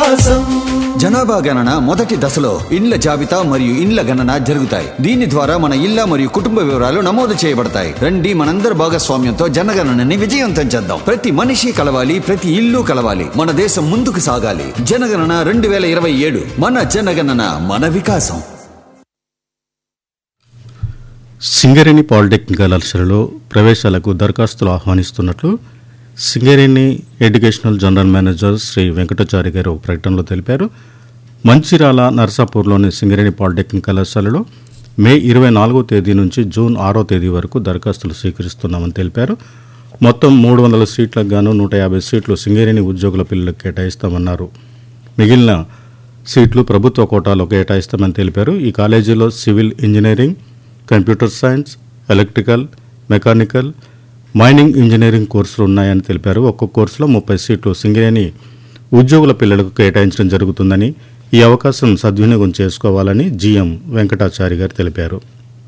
వికాసం జనాభా గణన మొదటి దశలో ఇండ్ల జాబితా మరియు ఇండ్ల గణన జరుగుతాయి దీని ద్వారా మన ఇళ్ల మరియు కుటుంబ వివరాలు నమోదు చేయబడతాయి రండి మనందరి భాగస్వామ్యంతో జనగణనని విజయవంతం చేద్దాం ప్రతి మనిషి కలవాలి ప్రతి ఇల్లు కలవాలి మన దేశం ముందుకు సాగాలి జనగణన రెండు వేల ఇరవై ఏడు మన జనగణన మన వికాసం సింగరేణి పాలిటెక్నిక్ కళాశాలలో ప్రవేశాలకు దరఖాస్తులు ఆహ్వానిస్తున్నట్లు Singareni educational general manager Shri Venkatachari garu ఒక ప్రకటనలో తెలిపారు మంచిర్యాల నర్సాపూర్లోని సింగరేణి పాలిటెక్నిక్ కళాశాలలో మే ఇరవై నాలుగో తేదీ నుంచి జూన్ ఆరో తేదీ వరకు దరఖాస్తులు స్వీకరిస్తున్నామని తెలిపారు మొత్తం మూడు వందల సీట్లకు గాను నూట యాభై సీట్లు సింగరేణి ఉద్యోగుల పిల్లలకు కేటాయిస్తామన్నారు మిగిలిన సీట్లు ప్రభుత్వ కోటాలో కేటాయిస్తామని తెలిపారు ఈ కాలేజీలో civil engineering computer science electrical mechanical mining engineering కోర్సులు ఉన్నాయని తెలిపారు ఒక్కొక్క కోర్సులో ముప్పై సీట్లు సింగరేణి ఉద్యోగుల పిల్లలకు కేటాయించడం జరుగుతుందని ఈ అవకాశం సద్వినియోగం చేసుకోవాలని జీఎం వెంకటాచారి గారు తెలిపారు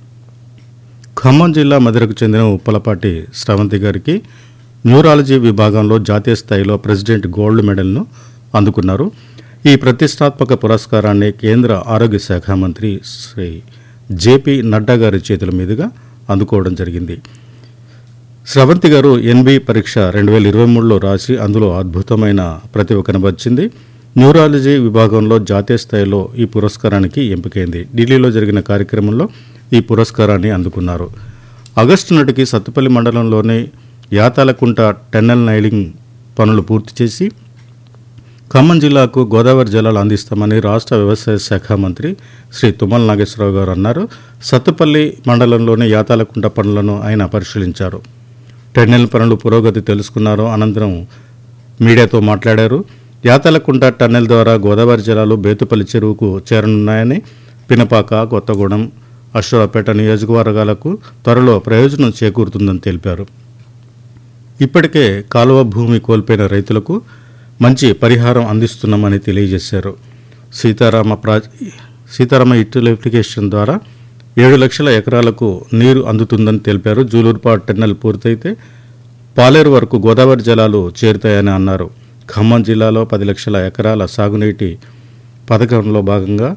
ఖమ్మం జిల్లా మధిరకు చెందిన ఉప్పలపాటి శ్రవంతి గారికి న్యూరాలజీ విభాగంలో జాతీయ స్థాయిలో ప్రెసిడెంట్ గోల్డ్ మెడల్ను అందుకున్నారు ఈ ప్రతిష్టాత్మక పురస్కారాన్ని కేంద్ర ఆరోగ్య శాఖ మంత్రి శ్రీ జేపీ నడ్డా గారి చేతుల మీదుగా అందుకోవడం జరిగింది స్రవంతి గారు ఎన్బి పరీక్ష రెండు వేల ఇరవై మూడులో రాసి అందులో అద్భుతమైన ప్రతిభ కనబర్చింది న్యూరాలజీ విభాగంలో జాతీయ స్థాయిలో ఈ పురస్కారానికి ఎంపికైంది ఢిల్లీలో జరిగిన కార్యక్రమంలో ఈ పురస్కారాన్ని అందుకున్నారు ఆగస్టు నాటికి సత్తుపల్లి మండలంలోని యాతాలకుంట టెన్నెల్ నైలింగ్ పనులు పూర్తి చేసి ఖమ్మం జిల్లాకు గోదావరి జలాలు అందిస్తామని రాష్ట్ర వ్యవసాయ శాఖ మంత్రి శ్రీ తుమ్మల నాగేశ్వరరావు గారు అన్నారు సత్తుపల్లి మండలంలోని యాతాలకుంట పనులను ఆయన పరిశీలించారు టెన్నెల్ పనులు పురోగతి తెలుసుకున్నారు అనంతరం మీడియాతో మాట్లాడారు యాతలకుంట టన్నెల్ ద్వారా గోదావరి జలాలు బేతుపల్లి చెరువుకు చేరనున్నాయని పినపాక కొత్తగూడెం అశ్వరాపేట నియోజకవర్గాలకు త్వరలో ప్రయోజనం చేకూరుతుందని తెలిపారు ఇప్పటికే కాలువ భూమి కోల్పోయిన రైతులకు మంచి పరిహారం అందిస్తున్నామని తెలియజేశారు సీతారామ ప్రా సీతారామ యూటిలిఫికేషన్ ద్వారా ఏడు లక్షల ఎకరాలకు నీరు అందుతుందని తెలిపారు జూలూరుపాడు టెన్నెల్ పూర్తయితే పాలేరు వరకు గోదావరి జలాలు చేరుతాయని అన్నారు ఖమ్మం జిల్లాలో పది లక్షల ఎకరాల సాగునీటి పథకంలో భాగంగా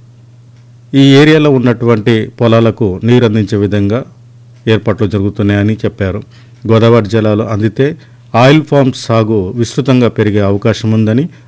ఈ ఏరియాలో ఉన్నటువంటి పొలాలకు నీరు అందించే విధంగా ఏర్పాట్లు జరుగుతున్నాయని చెప్పారు గోదావరి జలాలు అందితే ఆయిల్ ఫామ్ సాగు విస్తృతంగా పెరిగే అవకాశం ఉందని